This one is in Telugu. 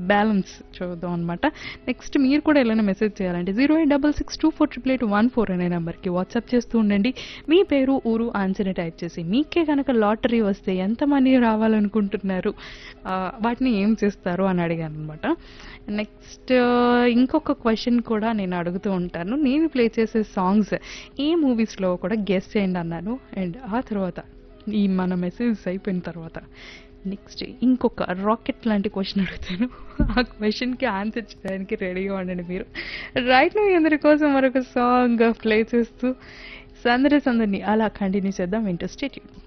బ్యాలెన్స్ చూద్దాం అనమాట నెక్స్ట్ మీరు కూడా ఏమైనా మెసేజ్ చేయాలంటే zero eight double six two four triple eight one four అనే నెంబర్కి వాట్సాప్ చేస్తూ ఉండండి మీ పేరు ఊరు ఆన్సర్ని టైప్ చేసి మీకే కనుక లాటరీ వస్తే ఎంత మనీ రావాలనుకుంటున్నారు ఆ, వాటిని ఏం చేస్తారు అని అడిగాను అనమాట నెక్స్ట్ ఇంకొక క్వశ్చన్ కూడా నేను అడుగుతూ ఉంటాను నేను ప్లే చేసే సాంగ్స్ ఏ మూవీస్లో కూడా గెస్ట్ చేయండి అన్నాను అండ్ ఆ తర్వాత ఈ మన మెసేజ్ అయిపోయిన తర్వాత నెక్స్ట్ ఇంకొక రాకెట్ లాంటి క్వశ్చన్ అడుగుతాను ఆ క్వశ్చన్కి ఆన్సర్ చేయడానికి రెడీగా ఉండండి మీరు రైట్ మీ అందరి కోసం మరొక సాంగ్ ప్లే చేస్తూ సందడి సందడిని అలా కంటిన్యూ చేద్దాం వింటూ స్టేట్యూడ్